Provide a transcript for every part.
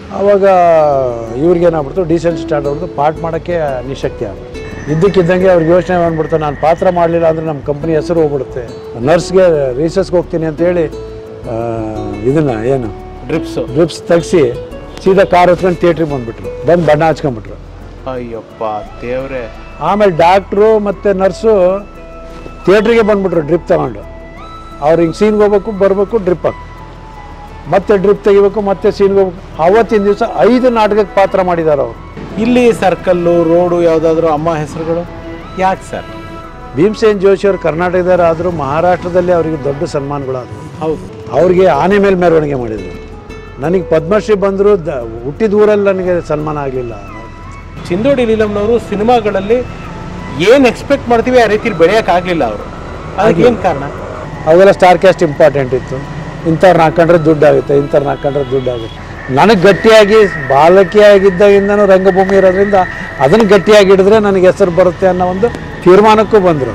ಆವಾಗ ಇವ್ರಿಗೆ ಏನಾಗ್ಬಿಡ್ತು decent start ಅವ್ರದ್ದು ಪಾಠ ಮಾಡೋಕ್ಕೆ ನಿಶಕ್ತಿ ಆಗ್ಬಿಡ್ತು ಇದ್ದಕ್ಕಿದ್ದಂಗೆ ಅವ್ರಿಗೆ ಯೋಚನೆ ಬಂದ್ಬಿಡ್ತು ನಾನು ಪಾತ್ರ ಮಾಡಲಿಲ್ಲ ಅಂದರೆ ನಮ್ಮ ಕಂಪ್ನಿ ಹೆಸರು ಹೋಗ್ಬಿಡುತ್ತೆ ನರ್ಸ್ಗೆ ರೀಸಸ್ಗೆ ಹೋಗ್ತೀನಿ ಅಂತೇಳಿ ಇದನ್ನು ಏನು ಡ್ರಿಪ್ಸು ಡ್ರಿಪ್ಸ್ ತೆಗ್ಸಿ ಸೀದಾ ಕಾರ್ ಹತ್ಕೊಂಡು ಥಿಯೇಟ್ರಿಗೆ ಬಂದುಬಿಟ್ರು ಬಂದು ಬಣ್ಣ ಹಚ್ಕೊಂಡ್ಬಿಟ್ರು ಅಯ್ಯಪ್ಪ ದೇವ್ರೆ ಆಮೇಲೆ ಡಾಕ್ಟ್ರು ಮತ್ತು ನರ್ಸು ಥಿಯೇಟ್ರಿಗೆ ಬಂದ್ಬಿಟ್ರು ಡ್ರಿಪ್ ತಗೊಂಡು ಅವ್ರು ಹಿಂಗೆ ಸೀನ್ಗೆ ಹೋಗ್ಬೇಕು ಬರಬೇಕು ಡ್ರಿಪ್ ಹಾಕಿ ಮತ್ತೆ ಡ್ರಿಪ್ ತೆಗಿಬೇಕು ಮತ್ತೆ ಸೀನ್ಗೆ ಹೋಗ್ಬೇಕು ಅವತ್ತಿನ ದಿವಸ ಐದು ನಾಟಕಕ್ಕೆ ಪಾತ್ರ ಮಾಡಿದ್ದಾರೆ ಅವರು ಇಲ್ಲಿ ಸರ್ಕಲ್ಲು ರೋಡು ಯಾವುದಾದ್ರೂ ಅಮ್ಮ ಹೆಸರುಗಳು ಯಾಕೆ ಸರ್ ಭೀಮಸೇನ್ ಜೋಶಿ ಅವರು ಕರ್ನಾಟಕದವ್ರು ಆದರೂ ಮಹಾರಾಷ್ಟ್ರದಲ್ಲಿ ಅವರಿಗೆ ದೊಡ್ಡ ಸನ್ಮಾನಗಳಾದವು ಹೌದು ಅವ್ರಿಗೆ ಆನೆ ಮೇಲೆ ಮೆರವಣಿಗೆ ಮಾಡಿದರು ನನಗೆ ಪದ್ಮಶ್ರೀ ಬಂದರೂ ದ ಹುಟ್ಟಿದ ಊರಲ್ಲಿ ನನಗೆ ಸನ್ಮಾನ ಆಗಲಿಲ್ಲ ಚಿಂದೋಡಿ ಲೀಲಮ್ನವರು ಸಿನಿಮಾಗಳಲ್ಲಿ ಏನು ಎಕ್ಸ್ಪೆಕ್ಟ್ ಮಾಡ್ತೀವಿ ಆ ರೀತಿ ಬೆಳೆಯೋಕ್ಕಾಗಲಿಲ್ಲ ಅವರು ಅದಕ್ಕೆ ಏನು ಕಾರಣ ಅವೆಲ್ಲ ಸ್ಟಾರ್ ಕ್ಯಾಸ್ಟ್ ಇಂಪಾರ್ಟೆಂಟ್ ಇತ್ತು ಇಂಥವ್ರನ್ನ ಹಾಕೊಂಡ್ರೆ ದುಡ್ಡು ಆಗುತ್ತೆ ಇಂಥವ್ರನ್ನ ಹಾಕೊಂಡ್ರೆ ದುಡ್ಡು ಆಗುತ್ತೆ ನನಗೆ ಗಟ್ಟಿಯಾಗಿ ಬಾಲಕಿಯಾಗಿದ್ದಾಗಿಂದನೂ ರಂಗಭೂಮಿ ಇರೋದ್ರಿಂದ ಅದನ್ನು ಗಟ್ಟಿಯಾಗಿ ಹಿಡಿದ್ರೆ ನನಗೆ ಹೆಸರು ಬರುತ್ತೆ ಅನ್ನೋ ಒಂದು ತೀರ್ಮಾನಕ್ಕೂ ಬಂದರು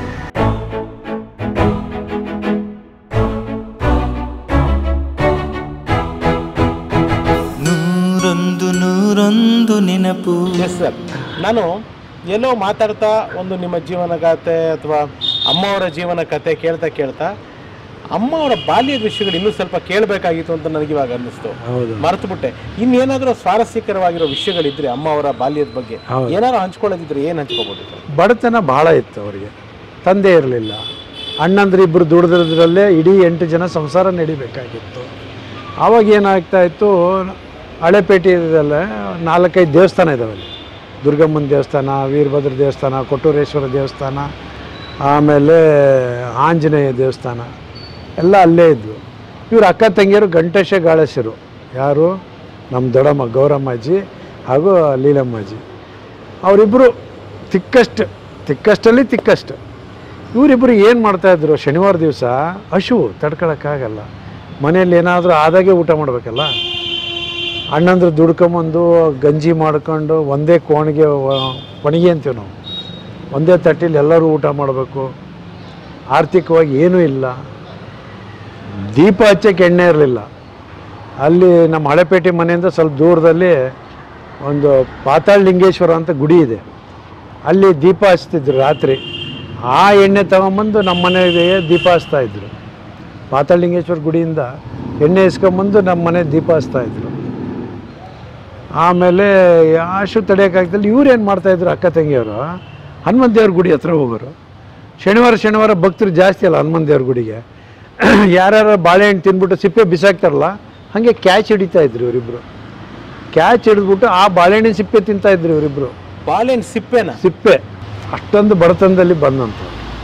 ನೂರೊಂದು ನೂರೊಂದು ನೆನಪು ಎಸ್ ಸರ್ ನಾನು ಎಲ್ಲೋ ಮಾತಾಡ್ತಾ ಒಂದು ನಿಮ್ಮ ಜೀವನ ಕಥೆ ಅಥವಾ ಅಮ್ಮವರ ಜೀವನ ಕಥೆ ಕೇಳ್ತಾ ಕೇಳ್ತಾ ಅಮ್ಮ ಅವರ ಬಾಲ್ಯದ ವಿಷಯಗಳು ಇನ್ನೂ ಸ್ವಲ್ಪ ಕೇಳಬೇಕಾಗಿತ್ತು ಅಂತ ನನಗೆ ಇವಾಗ ಅನ್ನಿಸ್ತು ಹೌದು ಮರೆತು ಬಿಟ್ಟೆ ಇನ್ನೇನಾದರೂ ಸ್ವಾರಸ್ಯಕರವಾಗಿರೋ ವಿಷಯಗಳಿದ್ರೆ ಅಮ್ಮ ಅವರ ಬಾಲ್ಯದ ಬಗ್ಗೆ ಹೌದು. ಏನಾದ್ರು ಹಂಚ್ಕೊಳ್ಳೋದಿದ್ರೆ ಏನು ಹಂಚ್ಕೋಬೋದು ಸರ್ ಬಡತನ ಭಾಳ ಇತ್ತು ಅವರಿಗೆ ತಂದೆ ಇರಲಿಲ್ಲ ಅಣ್ಣಂದ್ರೆ ಇಬ್ಬರು ದುಡಿದ್ರದ್ರಲ್ಲೇ ಇಡೀ ಎಂಟು ಜನ ಸಂಸಾರ ನಡಿಬೇಕಾಗಿತ್ತು ಆವಾಗ ಏನಾಗ್ತಾ ಇತ್ತು ಹಳೆಪೇಟೆಯಲ್ಲೇ ನಾಲ್ಕೈದು ದೇವಸ್ಥಾನ ಇದಾವೆ ಅಲ್ಲಿ ದುರ್ಗಮ್ಮನ ದೇವಸ್ಥಾನ ವೀರಭದ್ರ ದೇವಸ್ಥಾನ ಕೊಟ್ಟೂರೇಶ್ವರ ದೇವಸ್ಥಾನ ಆಮೇಲೆ ಆಂಜನೇಯ ದೇವಸ್ಥಾನ ಎಲ್ಲ ಅಲ್ಲೇ ಇದ್ವು ಇವ್ರ ಅಕ್ಕ ತಂಗಿಯರು ಗಂಟೇಶ ಗಾಳಸರು ಯಾರು ನಮ್ಮ ದೊಡ್ಡಮ್ಮ ಗೌರಮ್ಮಾಜಿ ಹಾಗೂ ಲೀಲಮ್ಮಾಜಿ ಅವರಿಬ್ಬರು ತಿಕ್ಕಷ್ಟು ತಿಕ್ಕಷ್ಟಲ್ಲಿ ತಿಕ್ಕಷ್ಟು ಇವರಿಬ್ಬರು ಏನು ಮಾಡ್ತಾಯಿದ್ರು ಶನಿವಾರ ದಿವಸ ಹಶು ತಡ್ಕೊಳಕ್ಕಾಗಲ್ಲ ಮನೆಯಲ್ಲಿ ಏನಾದರೂ ಆದಾಗೆ ಊಟ ಮಾಡಬೇಕಲ್ಲ ಅಣ್ಣಂದ್ರೆ ದುಡ್ಕೊಂಬಂದು ಗಂಜಿ ಮಾಡ್ಕೊಂಡು ಒಂದೇ ಕೋಣಿಗೆ ಒ- ಒಣಗಿ ಅಂತೀವಿ ನಾವು ಒಂದೇ ತಟ್ಟೆಲಿ ಎಲ್ಲರೂ ಊಟ ಮಾಡಬೇಕು ಆರ್ಥಿಕವಾಗಿ ಏನೂ ಇಲ್ಲ ದೀಪ ಹಚ್ಚಕ್ಕೆ ಎಣ್ಣೆ ಇರಲಿಲ್ಲ ಅಲ್ಲಿ ನಮ್ಮ ಹಳೆಪೇಟೆ ಮನೆಯಿಂದ ಸ್ವಲ್ಪ ದೂರದಲ್ಲಿ ಒಂದು ಪಾತಾಳ ಲಿಂಗೇಶ್ವರ ಅಂತ ಗುಡಿ ಇದೆ ಅಲ್ಲಿ ದೀಪ ಹಚ್ತಿದ್ರು ರಾತ್ರಿ ಆ ಎಣ್ಣೆ ತಗೊಂಬಂದು ನಮ್ಮ ಮನೆಗೆ ದೀಪ ಹಚ್ತಾ ಇದ್ರು ಪಾತಾಳ ಲಿಂಗೇಶ್ವರ ಗುಡಿಯಿಂದ ಎಣ್ಣೆ ಇಸ್ಕೊಂಬಂದು ನಮ್ಮ ಮನೆ ದೀಪ ಹಚ್ತಾ ಇದ್ರು ಆಮೇಲೆ ಆಶು ತಡೆಯೋಕ್ಕಾಗ್ತಿಲ್ಲ ಇವ್ರು ಏನು ಮಾಡ್ತಾಯಿದ್ರು ಅಕ್ಕ ತಂಗಿಯವರು ಹನುಮಂತ ದೇವ್ರ ಗುಡಿ ಹತ್ರ ಹೋಗೋರು ಶನಿವಾರ ಶನಿವಾರ ಭಕ್ತರು ಜಾಸ್ತಿ ಅಲ್ಲ ಹನುಮಂತ ದೇವ್ರ ಗುಡಿಗೆ ಯಾರ್ಯಾರು ಬಾಳೆಹಣ್ಣು ತಿಂದ್ಬಿಟ್ಟು ಸಿಪ್ಪೆ ಬಿಸಾಕ್ತಾರಲ್ಲ ಹಾಗೆ ಕ್ಯಾಚ್ ಹಿಡಿತಾ ಇದ್ರು ಇವರಿಬ್ಬರು ಕ್ಯಾಚ್ ಹಿಡಿದ್ಬಿಟ್ಟು ಆ ಬಾಳೆಹಣ್ಣಿನ ಸಿಪ್ಪೆ ತಿಂತಾ ಇದ್ರು ಇವರಿಬ್ಬರು ಬಾಳೆಹಣ್ಣು ಸಿಪ್ಪೆನ ಸಿಪ್ಪೆ ಅಷ್ಟೊಂದು ಬಡತನದಲ್ಲಿ ಬಂದಂತ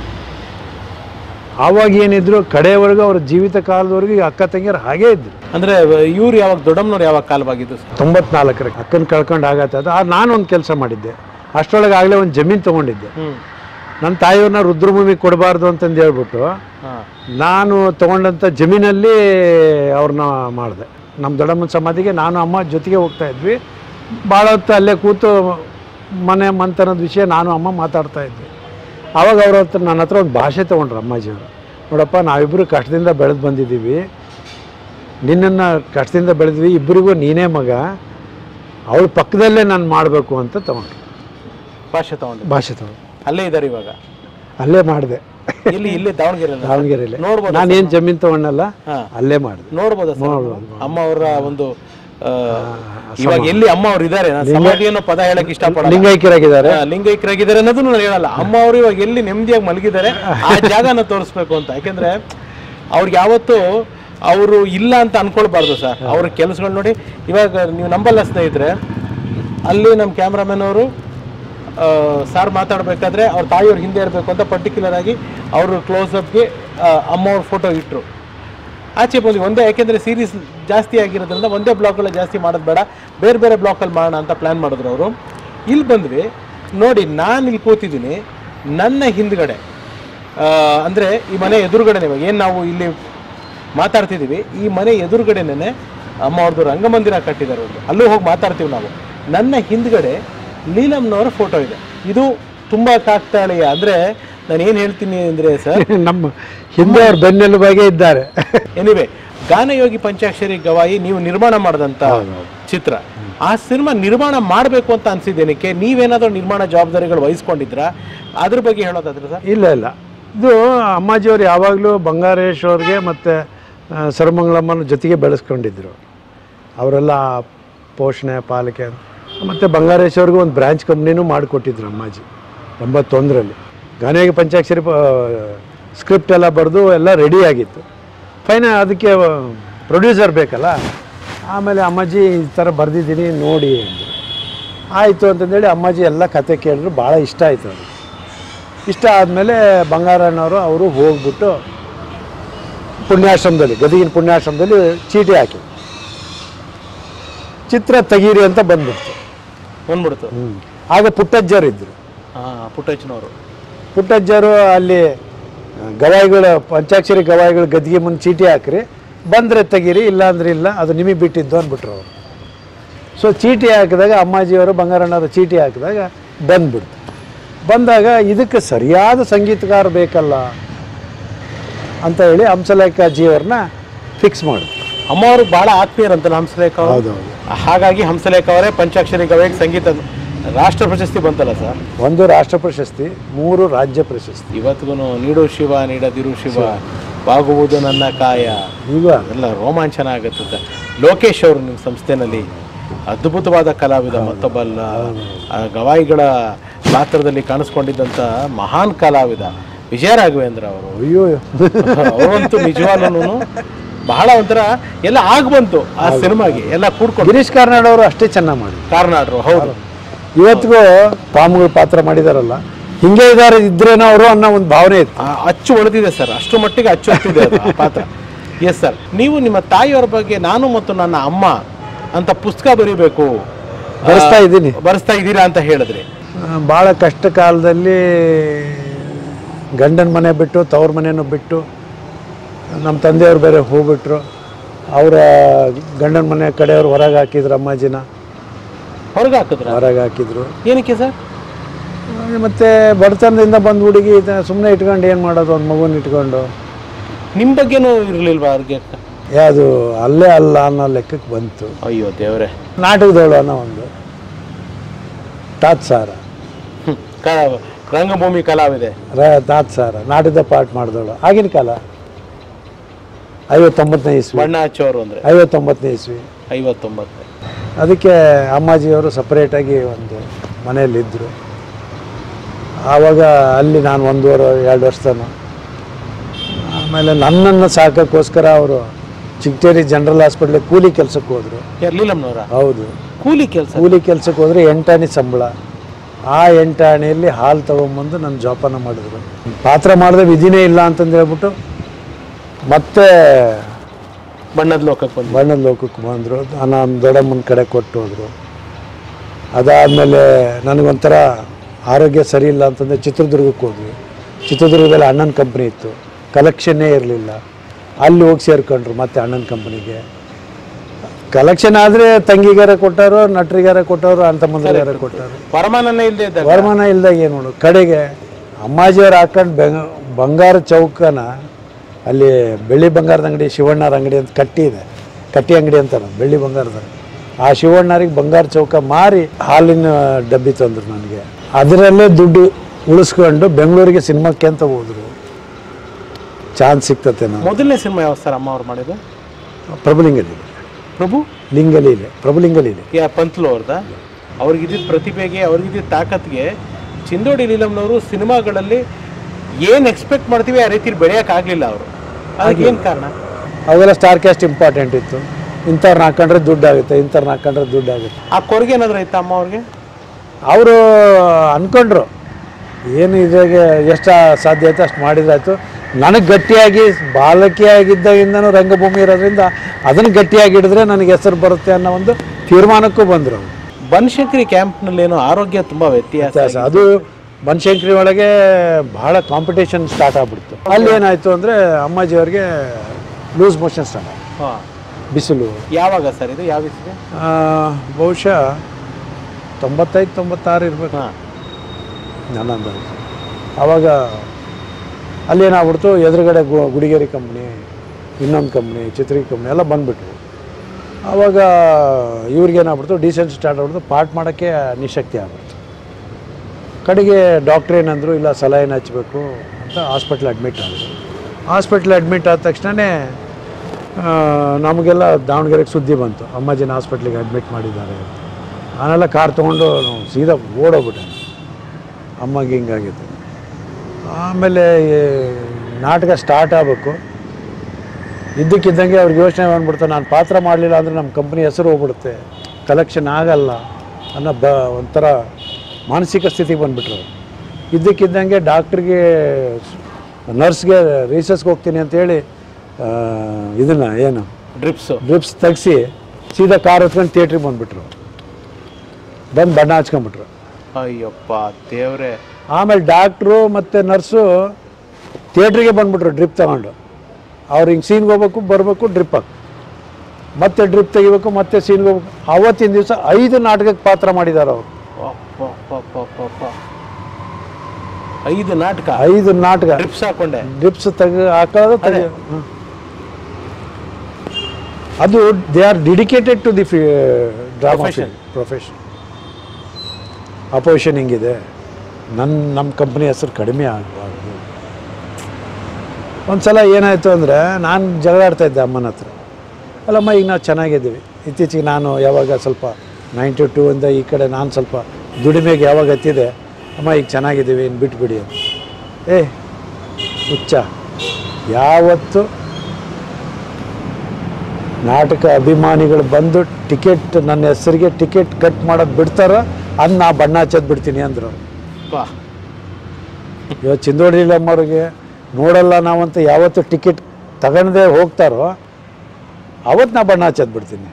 ಆವಾಗ ಏನಿದ್ರು ಕಡೆಯವರೆಗೂ ಅವ್ರ ಜೀವಿತ ಕಾಲದವರೆಗೂ ಈ ಅಕ್ಕ ತಂಗಿಯರು ಹಾಗೇ ಇದ್ರು ಅಂದ್ರೆ ಇವ್ರು ಯಾವಾಗ ದೊಡ್ಡಮ್ಮನವ್ರು ಯಾವಾಗ ಕಾಲವಾಗಿದ್ದು ಸರ್ ತೊಂಬತ್ನಾಲ್ಕರ ಅಕ್ಕನ ಕಳ್ಕೊಂಡು ಆಗತ್ತೆ ಅದು ಆ ನಾನೊಂದು ಕೆಲಸ ಮಾಡಿದ್ದೆ ಅಷ್ಟರೊಳಗೆ ಆಗಲೇ ಒಂದು ಜಮೀನು ತೊಗೊಂಡಿದ್ದೆ ಹ್ಮ್ ನನ್ನ ತಾಯಿಯವ್ರನ್ನ ರುದ್ರಭೂಮಿ ಕೊಡಬಾರ್ದು ಅಂತಂದು ಹೇಳ್ಬಿಟ್ಟು ಹಾ ನಾನು ತೊಗೊಂಡಂಥ ಜಮೀನಲ್ಲಿ ಅವ್ರನ್ನ ಮಾಡಿದೆ ನಮ್ಮ ದೊಡ್ಡಮ್ಮನ ಸಮಾಧಿಗೆ ನಾನು ಅಮ್ಮ ಜೊತೆಗೆ ಹೋಗ್ತಾ ಇದ್ವಿ ಭಾಳ ಹೊತ್ತು ಅಲ್ಲೇ ಕೂತು ಮನೆ ಮಂತನದ ವಿಷಯ ನಾನು ಅಮ್ಮ ಮಾತಾಡ್ತಾ ಇದ್ವಿ ಆವಾಗ ಅವ್ರ ಹತ್ರ ನನ್ನ ಹತ್ರ ಒಂದು ಭಾಷೆ ತೊಗೊಂಡ್ರು ಅಮ್ಮಾಜಿಯವರು ನೋಡಪ್ಪ ನಾವಿಬ್ಬರು ಕಷ್ಟದಿಂದ ಬೆಳೆದು ಬಂದಿದ್ದೀವಿ ನಿನ್ನನ್ನು ಕಷ್ಟದಿಂದ ಬೆಳೆದ್ವಿ ಇಬ್ಬರಿಗೂ ನೀನೇ ಮಗ ಅವಳ ಪಕ್ಕದಲ್ಲೇ ನಾನು ಮಾಡಬೇಕು ಅಂತ ತೊಗೊಂಡ್ರು ಭಾಷೆ ತಗೊಂಡು ಭಾಷೆ ತೊಗೊಂಡು ಅಲ್ಲೇ ಇದ್ದಾರೆ ಇವಾಗ ಅಲ್ಲೇ ಮಾಡಿದೆ ಇಲ್ಲಿ ಇಲ್ಲಿ ದಾವಣಗೆರೆ ದಾವಣಗೆರೆಯಲ್ಲಿ ನೋಡ್ಬೋದಾ ನಾನೇನು ಜಮೀನು ತೊಗೊಂಡಲ್ಲ ಹಾ. ಅಲ್ಲೇ ಮಾಡಿದೆ ನೋಡ್ಬೋದಾ ಸರ್ ನೋಡ್ಬೋದು. ಅಮ್ಮ ಅವರ ಒಂದು ಆ, ಇವಾಗ ಎಲ್ಲಿ ಅಮ್ಮ ಅವ್ರು ಇದ್ದಾರೆ ನಾನು ಸಮಾಧಿ ಅನ್ನೋ ಪದ ಹೇಳಕ್ ಇಷ್ಟಪಡಲ್ಲ ಲಿಂಗೈಕ್ಯರಾಗಿದ್ದಾರೆ ಆ, ಲಿಂಗೈಕ್ಯರಾಗಿದ್ದಾರೆ ಅನ್ನೋದು ನಾನು ಹೇಳಲ್ಲ ಅಮ್ಮ ಅವರು ಇವಾಗ ಎಲ್ಲಿ ನೆಮ್ಮದಿಯಾಗಿ ಮಲಗಿದ್ದಾರೆ ಆ ಜಾಗನ ತೋರಿಸ್ಬೇಕು ಅಂತ ಯಾಕೆಂದ್ರೆ ಅವ್ರಿಗೆ ಯಾವತ್ತು ಅವರು ಇಲ್ಲ ಅಂತ ಅನ್ಕೊಳ್ಬಾರ್ದು ಸರ್ ಅವ್ರ ಕೆಲಸಗಳು ನೋಡಿ ಇವಾಗ ನೀವು ನಂಬಲ್ಲ ಸ್ನೇಹಿತರೆ ಅಲ್ಲಿ ನಮ್ಮ ಕ್ಯಾಮ್ರಾಮನ್ ಅವರು ಸಾರ್ ಮಾತಾಡಬೇಕಾದ್ರೆ ಅವ್ರ ತಾಯಿಯವ್ರ ಹಿಂದೆ ಇರಬೇಕು ಅಂತ ಪರ್ಟಿಕ್ಯುಲರ್ ಆಗಿ ಅವರು ಕ್ಲೋಸಪ್ಗೆ ಅಮ್ಮ ಅವ್ರ ಫೋಟೋ ಇಟ್ಟರು ಆಚೆ ಬಂದ್ವಿ ಒಂದೇ ಯಾಕೆಂದರೆ ಸೀರೀಸ್ ಜಾಸ್ತಿ ಆಗಿರೋದ್ರಿಂದ ಒಂದೇ ಬ್ಲಾಕಲ್ಲಿ ಜಾಸ್ತಿ ಮಾಡೋದು ಬೇಡ ಬೇರೆ ಬೇರೆ ಬ್ಲಾಕಲ್ಲಿ ಮಾಡೋಣ ಅಂತ ಪ್ಲ್ಯಾನ್ ಮಾಡಿದ್ರು ಅವರು ಇಲ್ಲಿ ಬಂದ್ವಿ ನೋಡಿ ನಾನು ಇಲ್ಲಿ ಕೂತಿದ್ದೀನಿ ನನ್ನ ಹಿಂದ್ಗಡೆ ಅಂದರೆ ಈ ಮನೆ ಎದುರುಗಡೆನೆ ಇವಾಗ ಏನು ನಾವು ಇಲ್ಲಿ ಮಾತಾಡ್ತಿದ್ದೀವಿ ಈ ಮನೆ ಎದುರುಗಡೆನೇ ಅಮ್ಮ ಅವ್ರದ್ದು ರಂಗಮಂದಿರ ಕಟ್ಟಿದ್ದಾರೆ ಒಂದು ಅಲ್ಲೂ ಹೋಗಿ ಮಾತಾಡ್ತೀವಿ ನಾವು ನನ್ನ ಹಿಂದ್ಗಡೆ ಲೀಲಮ್ನವರ ಫೋಟೋ ಇದೆ ಇದು ತುಂಬ ಕಾಕ್ತಾಳೀಯ ಅಂದರೆ ನಾನು ಏನು ಹೇಳ್ತೀನಿ ಅಂದರೆ ಸರ್ ನಮ್ಮ ಹಿಂದೆ ಅವ್ರ ಬೆನ್ನೆಲುಬಾಗೆ ಇದ್ದಾರೆ ಎನಿವೆ ಗಾನಯೋಗಿ ಪಂಚಾಕ್ಷರಿ ಗವಾಯಿ ನೀವು ನಿರ್ಮಾಣ ಮಾಡಿದಂಥ ಚಿತ್ರ ಆ ಸಿನಿಮಾ ನಿರ್ಮಾಣ ಮಾಡಬೇಕು ಅಂತ ಅನ್ಸಿದ್ದೇನಕ್ಕೆ ನೀವೇನಾದ್ರೂ ನಿರ್ಮಾಣ ಜವಾಬ್ದಾರಿಗಳು ವಹಿಸ್ಕೊಂಡಿದ್ರಾ ಅದ್ರ ಬಗ್ಗೆ ಹೇಳೋದಾದ್ರೆ ಸರ್ ಇಲ್ಲ ಇಲ್ಲ ಇದು ಅಮ್ಮಾಜಿಯವರು ಯಾವಾಗಲೂ ಬಂಗಾರೇಶ್ ಅವ್ರಿಗೆ ಮತ್ತು ಸರ್ವಮಂಗಳಮ್ಮನ ಜೊತೆಗೆ ಬೆಳೆಸ್ಕೊಂಡಿದ್ರು ಅವರೆಲ್ಲ ಪೋಷಣೆ ಪಾಲಿಕೆ ಮತ್ತು ಬಂಗಾರೇಶ್ ಅವ್ರಿಗೆ ಒಂದು ಬ್ರ್ಯಾಂಚ್ ಕಂಪ್ನಿನೂ ಮಾಡಿಕೊಟ್ಟಿದ್ರು ಅಮ್ಮಾಜಿ ಎಂಬತ್ತೊಂದರಲ್ಲಿ ಗಾನಿಯಾಗಿ ಪಂಚಾಕ್ಷರಿ ಸ್ಕ್ರಿಪ್ಟ್ ಎಲ್ಲ ಬರೆದು ಎಲ್ಲ ರೆಡಿ ಆಗಿತ್ತು ಫೈನ ಅದಕ್ಕೆ ಪ್ರೊಡ್ಯೂಸರ್ ಬೇಕಲ್ಲ ಆಮೇಲೆ ಅಮ್ಮಾಜಿ ಈ ಥರ ಬರೆದಿದ್ದೀನಿ ನೋಡಿ ಅಂದರು ಆಯಿತು ಅಂತಂದೇಳಿ ಅಮ್ಮಾಜಿ ಎಲ್ಲ ಕತೆ ಕೇಳಿದ್ರು ಭಾಳ ಇಷ್ಟ ಆಯಿತು ಅದು ಇಷ್ಟ ಆದಮೇಲೆ ಬಂಗಾರಣ್ಣವರು ಅವರು ಹೋಗ್ಬಿಟ್ಟು ಪುಣ್ಯಾಶ್ರಮದಲ್ಲಿ ಗದಗಿನ ಪುಣ್ಯಾಶ್ರಮದಲ್ಲಿ ಚೀಟಿ ಹಾಕಿ ಚಿತ್ರ ತೆಗೀರಿ ಅಂತ ಬಂದ್ಬಿಡ್ತು ಬಂದ್ಬಿಡ್ತು ಆಗ ಪುಟ್ಟಜ್ಜರು ಇದ್ದರು ಹಾ ಪುಟ್ಟಚ್ಚನವರು ಪುಟ್ಟಜ್ಜರು ಅಲ್ಲಿ ಗವಾಯಿಗಳು ಪಂಚಾಕ್ಷರಿ ಗವಾಯಿಗಳು ಗದ್ದಿಗೆ ಮುಂದೆ ಚೀಟಿ ಹಾಕ್ರಿ ಬಂದರೆ ತೆಗೀರಿ ಇಲ್ಲ ಅಂದ್ರೆ ಇಲ್ಲ ಅದು ನಿಮಗೆ ಬಿಟ್ಟಿದ್ದು ಅಂದ್ಬಿಟ್ರು ಅವರು ಸೊ ಚೀಟಿ ಹಾಕಿದಾಗ ಅಮ್ಮಾಜಿಯವರು ಬಂಗಾರಣ್ಣವರು ಚೀಟಿ ಹಾಕಿದಾಗ ಬಂದ್ಬಿಡ್ತು ಬಂದಾಗ ಇದಕ್ಕೆ ಸರಿಯಾದ ಸಂಗೀತಗಾರ ಬೇಕಲ್ಲ ಅಂತ ಹೇಳಿ ಹಂಸಲೇಖ ಅಜ್ಜಿಯವ್ರನ್ನ ಫಿಕ್ಸ್ ಮಾಡಿದ್ರು ಅಮ್ಮ ಅವರು ಬಹಳ ಆತ್ಮೀಯರಂತಲ್ಲ ಹಂಸಲೇಖ ಅವರು ಹೌದೌದು ಹಾಗಾಗಿ ಹಂಸಲೇಖ ಅವರೇ ಪಂಚಾಕ್ಷರಿ ಗವಾಯಿಗೆ ಸಂಗೀತ ರಾಷ್ಟ್ರ ಪ್ರಶಸ್ತಿ ಬಂತಲ್ಲ ಸರ್ ಒಂದು ರಾಷ್ಟ್ರ ಪ್ರಶಸ್ತಿ ಮೂರು ರಾಜ್ಯ ಪ್ರಶಸ್ತಿ ಇವತ್ತಿಗೂ ನೀಡು ಶಿವ ನೀಡದಿರು ಶಿವ ಬಾಗುವುದು ನನ್ನ ಕಾಯ ಈಗ ಅದೆಲ್ಲ ರೋಮಾಂಚನ ಆಗುತ್ತೆ ಸರ್ ಲೋಕೇಶ್ ಅವರು ನಿಮ್ಮ ಸಂಸ್ಥೆನಲ್ಲಿ ಅದ್ಭುತವಾದ ಕಲಾವಿದ ಮತ್ತೊಬ್ಬ ಅಲ್ಲ ಆ ಗವಾಯಿಗಳ ಪಾತ್ರದಲ್ಲಿ ಕಾಣಿಸ್ಕೊಂಡಿದ್ದಂಥ ಮಹಾನ್ ಕಲಾವಿದ ವಿಜಯ ರಾಘವೇಂದ್ರ ಅವರು ಅಯ್ಯೋ ಅವರಂತೂ ನಿಜವಾಗ್ಲೂ ಬಹಳ ಒಂಥರ ಎಲ್ಲ ಆಗ್ಬಂತು ಆ ಸಿನಿಮಾಗೆ ಎಲ್ಲ ಕೂಡ್ಕೊಂಡು ಗಿರೀಶ್ ಕಾರ್ನಾಡ್ ಅವರು ಅಷ್ಟೇ ಚೆನ್ನಾಗಿ ಮಾಡಿದ್ರು ಕಾರ್ನಾಡ್ರು ಹೌದು ಇವತ್ತಿಗೂ ಪಾಮುಗಳ ಪಾತ್ರ ಮಾಡಿದಾರಲ್ಲ ಹಿಂಗೆ ಇದಾರೆ ಇದ್ರೇನೋ ಅವರು ಅನ್ನೋ ಒಂದು ಭಾವನೆ ಇತ್ತು ಆ ಅಚ್ಚು ಹೊಡೆದಿದೆ ಸರ್ ಅಷ್ಟು ಮಟ್ಟಿಗೆ ಅಚ್ಚು ಹೊತ್ತಿದೆ ಅದು ಆ ಪಾತ್ರ ಎಸ್ ಸರ್ ನೀವು ನಿಮ್ಮ ತಾಯಿಯವರ ಬಗ್ಗೆ ನಾನು ಮತ್ತು ನನ್ನ ಅಮ್ಮ ಅಂತ ಪುಸ್ತಕ ಬರೀಬೇಕು ಬರೆಸ್ತಾ ಇದ್ದೀನಿ ಬರೆಸ್ತಾ ಇದ್ದೀರಾ ಅಂತ ಹೇಳಿದ್ರಿ ಭಾಳ ಕಷ್ಟ ಕಾಲದಲ್ಲಿ ಗಂಡನ ಮನೆ ಬಿಟ್ಟು ತವ್ರ ಮನೆಯನ್ನು ಬಿಟ್ಟು ನಮ್ಮ ತಂದೆಯವರು ಬೇರೆ ಹೋಗ್ಬಿಟ್ರು ಅವರ ಗಂಡನ ಮನೆ ಕಡೆಯವ್ರು ಹೊರಗೆ ಹಾಕಿದ್ರು ಅಮ್ಮಾಜಿನ ಹೊರಗೆ ಹಾಕಿದ್ರ ಹೊರಗೆ ಹಾಕಿದ್ರು ಏನಕ್ಕೆ ಸರ್ ಮತ್ತು ಬಡತನದಿಂದ ಬಂದು ಹುಡುಗಿ ಸುಮ್ಮನೆ ಇಟ್ಕೊಂಡು ಏನು ಮಾಡೋದು ಒಂದು ಮಗುನ ಇಟ್ಕೊಂಡು ನಿಮ್ಮ ಬಗ್ಗೆನೂ ಇರಲಿಲ್ವಾ ಅವ್ರಿಗೆ ಯಾವುದು ಅಲ್ಲೇ ಅಲ್ಲ ಅನ್ನೋ ಲೆಕ್ಕಕ್ಕೆ ಬಂತು ಅಯ್ಯೋ ದೇವ್ರೆ ನಾಟಕದವಳು ಅನ್ನೋ ಒಂದು ತಾತ್ಸಾರ ಹ್ಮ್. ಕ- ರಂಗಭೂಮಿ ಕಲಾವಿದೆ ರ ತಾತ್ಸಾರ ನಾಟಕದ ಪಾಠ ಮಾಡಿದವಳು ಆಗಿನ ಕಾಲ ಐವತ್ತೊಂಬತ್ತನೇ ಇಸ್ವಿ ಬಣ್ಣ ಹಚ್ಚೋರು ಅಂದ್ರೆ ಐವತ್ತೊಂಬತ್ತನೇ ಇಸ್ವಿ ಐವತ್ತೊಂಬತ್ತು ಅದಕ್ಕೆ ಅಮ್ಮಾಜಿಯವರು ಸಪ್ರೇಟಾಗಿ ಒಂದು ಮನೆಯಲ್ಲಿದ್ದರು ಆವಾಗ ಅಲ್ಲಿ ನಾನು ಒಂದೂವರೆ ಎರಡು ವರ್ಷ ತನಕ ಆಮೇಲೆ ನನ್ನನ್ನು ಸಾಕೋಕ್ಕೋಸ್ಕರ ಅವರು ಚಿಕ್ಕಟೇರಿ ಜನರಲ್ ಹಾಸ್ಪಿಟ್ಲಿಗೆ ಕೂಲಿ ಕೆಲಸಕ್ಕೆ ಹೋದರು ಯಾರು ಲೀಲಮ್ನವರ ಹೌದು ಕೂಲಿ ಕೆಲಸ ಕೂಲಿ ಕೆಲಸಕ್ಕೆ ಹೋದರೆ ಎಂಟಾಣಿ ಸಂಬಳ ಆ ಎಂಟಾಣಿಯಲ್ಲಿ ಹಾಲು ತೊಗೊಂಬಂದು ನನ್ನ ಜೋಪಾನ ಮಾಡಿದ್ರು ಪಾತ್ರ ಮಾಡಿದ್ರೆ ವಿಧಿನೇ ಇಲ್ಲ ಅಂತಂದು ಹೇಳ್ಬಿಟ್ಟು ಮತ್ತೆ ಬಣ್ಣದ ಲೋಕಕ್ಕೆ ಬಂದು ಬಣ್ಣದ ಲೋಕಕ್ಕೆ ಬಂದರು ನಾನು ದೊಡ್ಡಮ್ಮನ ಕಡೆ ಕೊಟ್ಟು ಹೋದರು ಅದಾದಮೇಲೆ ನನಗೊಂಥರ ಆರೋಗ್ಯ ಸರಿ ಇಲ್ಲ ಅಂತಂದರೆ ಚಿತ್ರದುರ್ಗಕ್ಕೆ ಹೋದ್ವಿ ಚಿತ್ರದುರ್ಗದಲ್ಲಿ ಅಣ್ಣನ ಕಂಪ್ನಿ ಇತ್ತು ಕಲೆಕ್ಷನ್ನೇ ಇರಲಿಲ್ಲ ಅಲ್ಲಿ ಹೋಗಿ ಸೇರ್ಕೊಂಡ್ರು ಮತ್ತೆ ಅಣ್ಣನ ಕಂಪ್ನಿಗೆ ಕಲೆಕ್ಷನ್ ಆದರೆ ತಂಗಿಗಾರ ಕೊಟ್ಟರು ನಟರಿಗಾರ ಕೊಟ್ಟವರು ಅಣ್ಣ ತಮ್ಮಂದಿಗಾರ ಕೊಟ್ಟರು ವರಮಾನನೇ ಇಲ್ಲದೆ ಇದ್ದಾಗ ವರಮಾನ ಇಲ್ದಾಗ ಏನು ಮಾಡೋದು ಕಡೆಗೆ ಅಮ್ಮಾಜಿಯವ್ರು ಹಾಕೊಂಡು ಬೆಂಗ ಬಂಗಾರ ಚೌಕನ ಅಲ್ಲಿ ಬೆಳ್ಳಿ ಬಂಗಾರದ ಅಂಗಡಿ ಶಿವಣ್ಣರ ಅಂಗಡಿ ಅಂತ ಕಟ್ಟಿ ಇದೆ ಕಟ್ಟಿ ಅಂಗಡಿ ಅಂತಾರೆ ಬೆಳ್ಳಿ ಬಂಗಾರದ ಅಂಗಡಿ. ಆ ಶಿವಣ್ಣರಿಗೆ ಬಂಗಾರ ಚೌಕ ಮಾರಿ ಹಾಲಿನ ಡಬ್ಬಿ ತಂದರು ನನಗೆ ಅದರಲ್ಲೇ ದುಡ್ಡು ಉಳಿಸ್ಕೊಂಡು ಬೆಂಗಳೂರಿಗೆ ಸಿನಿಮಾಕ್ಕೆ ಅಂತ ಹೋದರು ಚಾನ್ಸ್ ಸಿಗ್ತತೆ ನಾವು ಮೊದಲನೇ ಸಿನಿಮಾ ಯಾವ ಸರ್ ಅಮ್ಮ ಅವ್ರು ಮಾಡಿದ್ದು ಪ್ರಭುಲಿಂಗಲೀಲೆ ಪ್ರಭು ಲಿಂಗಲೀಲೆ ಪ್ರಭುಲಿಂಗಲೀಲೆ ಯಾ ಪಂತ್ಲು ಅವ್ರದ ಅವ್ರಿಗಿದ್ದ ಪ್ರತಿಭೆಗೆ ಅವ್ರಿಗಿದ್ದ ತಾಕತ್ಗೆ ಚಿಂದೋಡಿ ಲೀಲಮ್ನವರು ಸಿನಿಮಾಗಳಲ್ಲಿ ಏನು ಎಕ್ಸ್ಪೆಕ್ಟ್ ಮಾಡ್ತೀವಿ ಆ ರೀತಿ ಬೆಳೆಯೋಕ್ಕಾಗಲಿಲ್ಲ ಅವರು ಅದಕ್ಕೆ ಏನು ಕಾರಣ ಅವೆಲ್ಲ ಸ್ಟಾರ್ ಕ್ಯಾಸ್ಟ್ ಇಂಪಾರ್ಟೆಂಟ್ ಇತ್ತು ಇಂಥವ್ರನ್ನ ಹಾಕೊಂಡ್ರೆ ದುಡ್ಡು ಆಗುತ್ತೆ ಇಂಥವ್ರನ್ನ ಹಾಕೊಂಡ್ರೆ ದುಡ್ಡು ಆಗುತ್ತೆ ಆ ಕೊರಗೆ ಏನಾದರೂ ಐತಾ ಅಮ್ಮ ಅವ್ರಿಗೆ ಅವರು ಅಂದ್ಕೊಂಡ್ರು ಏನು ಇದ್ರಾಗ ಎಷ್ಟು ಸಾಧ್ಯ ಆಯ್ತು ಅಷ್ಟು ಮಾಡಿದ್ರಾಯ್ತು ನನಗೆ ಗಟ್ಟಿಯಾಗಿ ಬಾಲಕಿಯಾಗಿದ್ದಾಗಿಂದನೂ ರಂಗಭೂಮಿ ಇರೋದ್ರಿಂದ ಅದನ್ನು ಗಟ್ಟಿಯಾಗಿ ಹಿಡಿದ್ರೆ ನನಗೆ ಹೆಸರು ಬರುತ್ತೆ ಅನ್ನೋ ಒಂದು ತೀರ್ಮಾನಕ್ಕೂ ಬಂದರು ಅವ್ರು ಬನಶಂಕರಿ ಕ್ಯಾಂಪ್ನಲ್ಲಿ ಏನೋ ಆರೋಗ್ಯ ತುಂಬ ವ್ಯತ್ಯಾಸ ವ್ಯತ್ಯಾಸ ಅದು ಬನಶಂಕರಿ ಒಳಗೆ ಬಹಳ ಕಾಂಪಿಟೇಷನ್ ಸ್ಟಾರ್ಟ್ ಆಗ್ಬಿಡ್ತು ಅಲ್ಲಿ ಏನಾಯಿತು ಅಂದರೆ ಅಮ್ಮಾಜಿಯವ್ರಿಗೆ ಲೂಸ್ ಮೋಷನ್ ಸ್ಟಾರ್ಟ್ ಆಯ್ತು. ಹಾಂ ಬಿಸಿಲು ಯಾವಾಗ ಸರ್ ಇದು ಯಾವ ಇಸ್ವಿ ಆ, ಬಹುಶಃ ತೊಂಬತ್ತೈದು ತೊಂಬತ್ತಾರು ಇರಬೇಕು ಹಾಂ ನನ್ನ ಅಂದಾಜು ಆವಾಗ ಅಲ್ಲೇನಾಗ್ಬಿಡ್ತು ಎದುರುಗಡೆ ಗು ಗುಡಿಗೇರಿ ಕಂಪ್ನಿ ಇನ್ನೊಂದು ಕಂಪ್ನಿ ಚಿತ್ರಿ ಕಂಪ್ನಿ ಎಲ್ಲ ಬಂದ್ಬಿಟ್ರು ಆವಾಗ ಇವ್ರಿಗೇನಾಗ್ಬಿಡ್ತು ಡೀಸೆಂಟ್ ಸ್ಟಾರ್ಟ್ ಆಗ್ಬಿಡ್ತು ಪಾಠ ಮಾಡೋಕ್ಕೆ ನಿಶಕ್ತಿ ಆಗ್ಬಿಡ್ತು ಕಡೆಗೆ ಡಾಕ್ಟ್ರ್ ಏನಂದರು ಇಲ್ಲ ಸಲೈನ್ ಹಚ್ಚಬೇಕು ಅಂತ ಹಾಸ್ಪಿಟ್ಲ್ ಅಡ್ಮಿಟ್ ಆದರು ಹಾಸ್ಪಿಟ್ಲ್ ಅಡ್ಮಿಟ್ ಆದ ತಕ್ಷಣವೇ ನಮಗೆಲ್ಲ ದಾವಣಗೆರೆಗೆ ಸುದ್ದಿ ಬಂತು ಅಮ್ಮಾಜಿನ ಹಾಸ್ಪಿಟ್ಲಿಗೆ ಅಡ್ಮಿಟ್ ಮಾಡಿದ್ದಾರೆ ಅಂತ ನಾನೆಲ್ಲ ಕಾರ್ ತೊಗೊಂಡು ನಾವು ಸೀದಾ ಓಡೋಗ್ಬಿಟ್ಟೆ ಅಮ್ಮಗೆ ಹಿಂಗಾಗಿತ್ತು ಆಮೇಲೆ ಈ ನಾಟಕ ಸ್ಟಾರ್ಟ್ ಆಗಬೇಕು ಇದ್ದಕ್ಕಿದ್ದಂಗೆ ಅವ್ರಿಗೆ ಯೋಚನೆ ಬಂದ್ಬಿಡ್ತು ನಾನು ಪಾತ್ರ ಮಾಡಲಿಲ್ಲ ಅಂದರೆ ನಮ್ಮ ಕಂಪ್ನಿ ಹೆಸರು ಹೋಗ್ಬಿಡುತ್ತೆ ಕಲೆಕ್ಷನ್ ಆಗಲ್ಲ ಅನ್ನೋ ಬ ಒಂಥರ ಮಾನಸಿಕ ಸ್ಥಿತಿಗೆ ಬಂದುಬಿಟ್ರು ಇದ್ದಕ್ಕಿದ್ದಂಗೆ ಡಾಕ್ಟ್ರಿಗೆ ನರ್ಸ್ಗೆ ರಿಸರ್ಚ್ಗೆ ಹೋಗ್ತೀನಿ ಅಂತೇಳಿ ಇದನ್ನು ಏನು ಡ್ರಿಪ್ಸು ಡ್ರಿಪ್ಸ್ ತೆಗ್ಸಿ ಸೀದಾ ಕಾರ್ ಹತ್ಕೊಂಡು ಥಿಯೇಟ್ರಿಗೆ ಬಂದುಬಿಟ್ರು ಬಂದು ಬಣ್ಣ ಹಚ್ಕೊಂಡ್ಬಿಟ್ರು ಅಯ್ಯಪ್ಪ ದೇವ್ರೆ ಆಮೇಲೆ ಡಾಕ್ಟ್ರು ಮತ್ತು ನರ್ಸು ಥಿಯೇಟ್ರಿಗೆ ಬಂದ್ಬಿಟ್ರು ಡ್ರಿಪ್ ತಗೊಂಡು ಅವ್ರು ಹಿಂಗೆ ಸೀನ್ಗೆ ಹೋಗ್ಬೇಕು ಬರಬೇಕು ಡ್ರಿಪ್ ಹಾಕಿ ಮತ್ತೆ ಡ್ರಿಪ್ ತೆಗಿಬೇಕು ಮತ್ತೆ ಸೀನ್ಗೆ ಹೋಗ್ಬೇಕು ಅವತ್ತಿನ ದಿವಸ ಐದು ನಾಟಕಕ್ಕೆ ಪಾತ್ರ ಮಾಡಿದ್ದಾರೆ ಅವರು ಅಪ್ಪಪ್ಪಪ್ಪಪ್ಪಪ್ಪ. ಐದು ನಾಟಕ ಐದು ನಾಟಕ ಡ್ರಿಪ್ಸ್ ಹಾಕೊಂಡೆ ಡ್ರಿಪ್ಸ್ ತೆಗೆ ಹಾಕೋದು ತೆಗೆ ಹ್ಮ್. ಅದು they are dedicated to the drama Profession. Profession opposition ಹಿಂಗಿದೆ ನನ್ನ ನಮ್ಮ ಕಂಪ್ನಿ ಹೆಸರು ಕಡಿಮೆ ಆಗಬಾರ್ದು ಒಂದು ಸಲ ಏನಾಯಿತು ಅಂದರೆ ನಾನು ಜಗಳ ಆಡ್ತಾ ಇದ್ದೆ ಅಮ್ಮನ ಹತ್ರ ಅಲ್ಲಮ್ಮ ಈಗ ನಾವು ಚೆನ್ನಾಗಿದ್ದೀವಿ ಇತ್ತೀಚೆಗೆ ನಾನು ಯಾವಾಗ ಸ್ವಲ್ಪ ನೈಂಟಿ ಟೂ ಇಂದ ಈ ಕಡೆ ನಾನು ಸ್ವಲ್ಪ ದುಡಿಮೆಗೆ ಯಾವಾಗ ಹತ್ತಿದೆ ಅಮ್ಮ ಈಗ ಚೆನ್ನಾಗಿದ್ದೀವಿ ಇನ್ನು ಬಿಟ್ಬಿಡಿ ಅಂತ ಏ ಹುಚ್ಚ ಯಾವತ್ತು ನಾಟಕ ಅಭಿಮಾನಿಗಳು ಬಂದು ಟಿಕೆಟ್ ನನ್ನ ಹೆಸರಿಗೆ ಟಿಕೆಟ್ ಕಟ್ ಮಾಡೋದು ಬಿಡ್ತಾರೋ ಅದು ನಾ ಬಣ್ಣ ಹಚ್ಚೋದು ಬಿಡ್ತೀನಿ ಅಂದರು ಬಾ ಇವತ್ತು ಚಿಂದೋಡಿಲಮ್ಮವ್ರಿಗೆ ನೋಡಲ್ಲ ನಾವಂತ ಯಾವತ್ತು ಟಿಕೆಟ್ ತಗೊಂಡೇ ಹೋಗ್ತಾರೋ ಅವತ್ತು ನಾ ಬಣ್ಣ ಹಚ್ಚೋದು ಬಿಡ್ತೀನಿ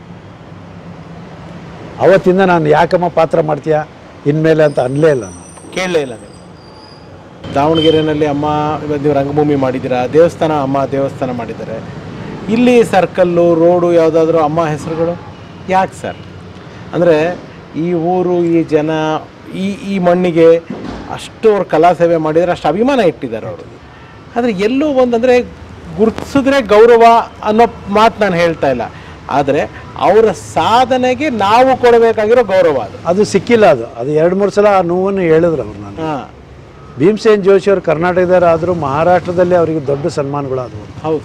ಅವತ್ತಿಂದ ನಾನು ಯಾಕಮ್ಮ ಪಾತ್ರ ಮಾಡ್ತೀಯಾ ಇನ್ಮೇಲೆ ಅಂತ ಅನ್ಲೇ ಇಲ್ಲ ನಾನು ಕೇಳಲೇ ಇಲ್ಲ ನೀವು ದಾವಣಗೆರೆಯಲ್ಲಿ ಅಮ್ಮ ಇವತ್ತು ನೀವು ರಂಗಭೂಮಿ ಮಾಡಿದ್ದೀರಾ ದೇವಸ್ಥಾನ ಅಮ್ಮ ದೇವಸ್ಥಾನ ಮಾಡಿದ್ದಾರೆ ಇಲ್ಲಿ ಸರ್ಕಲ್ಲು ರೋಡು ಯಾವುದಾದ್ರೂ ಅಮ್ಮ ಹೆಸರುಗಳು ಯಾಕೆ ಸರ್ ಅಂದರೆ ಈ ಊರು ಈ ಜನ ಈ ಈ ಮಣ್ಣಿಗೆ ಅಷ್ಟು ಅವ್ರು ಕಲಾ ಸೇವೆ ಮಾಡಿದರೆ ಅಷ್ಟು ಅಭಿಮಾನ ಇಟ್ಟಿದ್ದಾರೆ ಅವರು ಆದರೆ ಎಲ್ಲೋ ಒಂದಂದರೆ ಗುರುತಿಸಿದ್ರೆ ಗೌರವ ಅನ್ನೋ ಮಾತು ನಾನು ಹೇಳ್ತಾ ಇಲ್ಲ ಆದರೆ ಅವರ ಸಾಧನೆಗೆ ನಾವು ಕೊಡಬೇಕಾಗಿರೋ ಗೌರವ ಅದು ಅದು ಸಿಕ್ಕಿಲ್ಲ ಅದು ಅದು ಎರಡು ಮೂರು ಸಲ ಆ ನೋವನ್ನು ಹೇಳಿದ್ರು ಅವ್ರು ನಾನು ಹಾಂ ಭೀಮಸೇನ್ ಜೋಶಿ ಅವರು ಕರ್ನಾಟಕದವ್ರು ಆದರೂ ಮಹಾರಾಷ್ಟ್ರದಲ್ಲಿ ಅವರಿಗೆ ದೊಡ್ಡ ಸನ್ಮಾನಗಳಾದವು ಹೌದು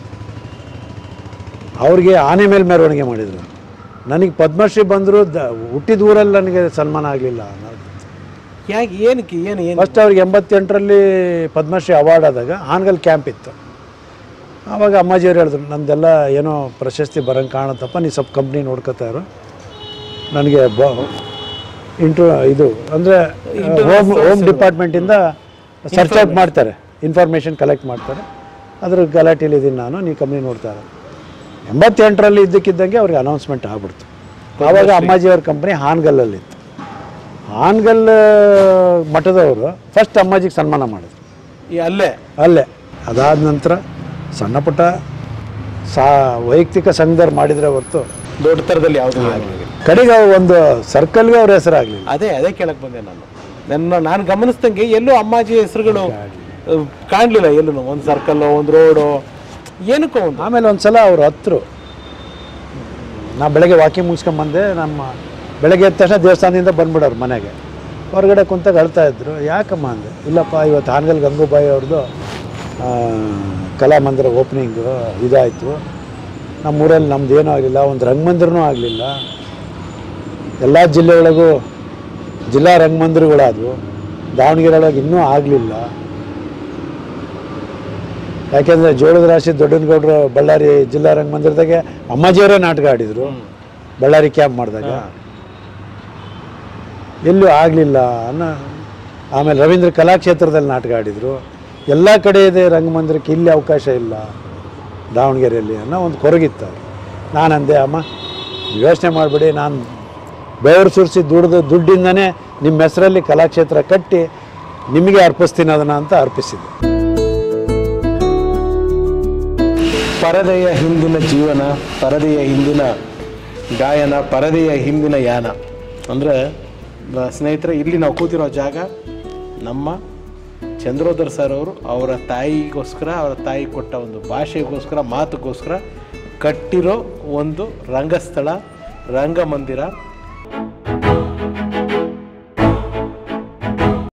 ಅವ್ರಿಗೆ ಆನೆ ಮೇಲೆ ಮೆರವಣಿಗೆ ಮಾಡಿದರು ನನಗೆ ಪದ್ಮಶ್ರೀ ಬಂದರೂ ದ ಹುಟ್ಟಿದ ಊರಲ್ಲಿ ನನಗೆ ಸನ್ಮಾನ ಆಗಲಿಲ್ಲ ಯಾಕೆ ಏನಕ್ಕೆ ಏನು ಏನು ಫಸ್ಟ್ ಅವ್ರಿಗೆ ಎಂಬತ್ತೆಂಟರಲ್ಲಿ ಪದ್ಮಶ್ರೀ ಅವಾರ್ಡ್ ಆದಾಗ ಹಾನಗಲ್ ಕ್ಯಾಂಪ್ ಇತ್ತು ಆವಾಗ ಅಮ್ಮಾಜಿಯವ್ರು ಹೇಳಿದ್ರು ನಂದೆಲ್ಲ ಏನೋ ಪ್ರಶಸ್ತಿ ಬರಂಗೆ ಕಾಣುತ್ತಪ್ಪ ನೀ ಸ್ವಲ್ಪ ಕಂಪ್ನಿ ನೋಡ್ಕೋತಾ ಇರು ನನಗೆ ಬ ಇಂಟ್ರು ಇದು ಅಂದರೆ ಹೋಮ್ ಹೋಮ್ ಡಿಪಾರ್ಟ್ಮೆಂಟಿಂದ ಸರ್ಚ್ ಔಟ್ ಮಾಡ್ತಾರೆ ಇನ್ಫಾರ್ಮೇಷನ್ ಕಲೆಕ್ಟ್ ಮಾಡ್ತಾರೆ ಅದ್ರ ಗಲಾಟೆಲಿದ್ದೀನಿ ನಾನು ನೀ ಕಂಪ್ನಿ ನೋಡ್ತಾ ಇರೋ ಎಂಬತ್ತೆಂಟರಲ್ಲಿ ಇದ್ದಕ್ಕಿದ್ದಂಗೆ ಅವ್ರಿಗೆ ಅನೌನ್ಸ್ಮೆಂಟ್ ಆಗ್ಬಿಡ್ತು ಆವಾಗ ಅಮ್ಮಾಜಿಯವ್ರ ಕಂಪ್ನಿ ಹಾನಗಲ್ಲಲ್ಲಿತ್ತು ಹಾನಗಲ್ ಮಠದವರು ಫಸ್ಟ್ ಅಮ್ಮಾಜಿಗೆ ಸನ್ಮಾನ ಮಾಡಿದ್ರು ಈ ಅಲ್ಲೇ ಅಲ್ಲೇ ಅದಾದ ನಂತರ ಸಣ್ಣ ಪುಟ್ಟ ಸಾ ವೈಯಕ್ತಿಕ ಸಂಘದವ್ರು ಮಾಡಿದರೆ ಹೊರತು ದೊಡ್ಡ ಥರದಲ್ಲಿ ಯಾವುದು ಕಡೆಗೆ ಅವ್ರು ಒಂದು ಸರ್ಕಲ್ಗೆ ಅವ್ರ ಹೆಸರಾಗಲಿಲ್ಲ ಅದೇ ಅದೇ ಕೇಳಕ್ ಬಂದೆ ನಾನು ನನ್ನ ನಾನು ಗಮನಿಸ್ದಂಗೆ ಎಲ್ಲೂ ಅಮ್ಮಾಜಿ ಹೆಸರುಗಳು ಅಹ್, ಕಾಣ್ಲಿಲ್ಲ ಎಲ್ಲೂ ಒಂದು ಸರ್ಕಲ್ ಒಂದು ರೋಡು ಏನಕ್ಕೋ ಒಂದು ಆಮೇಲೆ ಒಂದು ಸಲ ಅವ್ರು ಹತ್ರು ನಾ ಬೆಳಗ್ಗೆ ವಾಕಿಂಗ್ ಮುಗಿಸ್ಕೊಂಬಂದೆ ನಮ್ಮ ಬೆಳಗ್ಗೆ ಎದ್ದ ತಕ್ಷಣ ದೇವಸ್ಥಾನದಿಂದ ಬಂದ್ಬಿಡೋರು ಮನೆಗೆ ಹೊರಗಡೆ ಕುಂತಾಗ ಅಳ್ತಾ ಇದ್ರು ಯಾಕಮ್ಮ ಅಂದೆ ಇಲ್ಲಪ್ಪ ಇವತ್ತು ಹಾನಗಲ್ ಗಂಗೂಬಾಯಿ ಅವ್ರದ್ದು ಆ, ಕಲಾಮಂದಿರ ಓಪನಿಂಗು ಇದಾಯಿತು ನಮ್ಮೂರಲ್ಲಿ ನಮ್ದು ಏನೂ ಆಗಲಿಲ್ಲ ಒಂದು ರಂಗಮಂದಿರನೂ ಆಗಲಿಲ್ಲ ಎಲ್ಲ ಜಿಲ್ಲೆ ಒಳಗೂ ಜಿಲ್ಲಾ ರಂಗಮಂದಿರಗಳಾದವು ದಾವಣಗೆರೆ ಒಳಗೆ ಇನ್ನೂ ಆಗಲಿಲ್ಲ ಯಾಕೆಂದರೆ ಜೋಳದ ರಾಶಿ ದೊಡ್ಡನಗೌಡರು ಬಳ್ಳಾರಿ ಜಿಲ್ಲಾ ರಂಗಮಂದಿರದಾಗೆ ಅಮ್ಮಾಜಿಯವರೇ ನಾಟಕ ಆಡಿದರು ಬಳ್ಳಾರಿ ಕ್ಯಾಂಪ್ ಮಾಡಿದಾಗ ಎಲ್ಲೂ ಆಗಲಿಲ್ಲ ಅನ್ನೋ ಆಮೇಲೆ ರವೀಂದ್ರ ಕಲಾಕ್ಷೇತ್ರದಲ್ಲಿ ನಾಟಕ ಆಡಿದರು ಎಲ್ಲ ಕಡೆ ಇದೆ ರಂಗಮಂದಿರಕ್ಕೆ ಇಲ್ಲಿ ಅವಕಾಶ ಇಲ್ಲ ದಾವಣಗೆರೆಯಲ್ಲಿ ಅನ್ನೋ ಒಂದು ಕೊರಗಿತ್ತು ನಾನು ಅಂದೆ ಅಮ್ಮ ಯೋಚನೆ ಮಾಡಿಬಿಡಿ ನಾನು ಬೆವರು ಸುರಿಸಿ ದುಡ್ದು ದುಡ್ಡಿಂದನೇ ನಿಮ್ಮ ಹೆಸರಲ್ಲಿ ಕಲಾಕ್ಷೇತ್ರ ಕಟ್ಟಿ ನಿಮಗೆ ಅರ್ಪಿಸ್ತೀನಿ ಅದನ್ನು ಅಂತ ಅರ್ಪಿಸಿದ್ದೆ ಪರದೆಯ ಹಿಂದಿನ ಜೀವನ ಪರದೆಯ ಹಿಂದಿನ ಗಾಯನ ಪರದೆಯ ಹಿಂದಿನ ಯಾನ ಅಂದರೆ ಸ್ನೇಹಿತರೆ ಇಲ್ಲಿ ನಾವು ಕೂತಿರೋ ಜಾಗ ನಮ್ಮ ಚಂದ್ರೋದರ್ ಸರ್ ಅವರು ಅವರ ತಾಯಿಗೋಸ್ಕರ ಅವರ ತಾಯಿ ಕೊಟ್ಟ ಒಂದು ಭಾಷೆಗೋಸ್ಕರ ಮಾತುಗೋಸ್ಕರ ಕಟ್ಟಿರೋ ಒಂದು ರಂಗಸ್ಥಳ ರಂಗಮಂದಿರ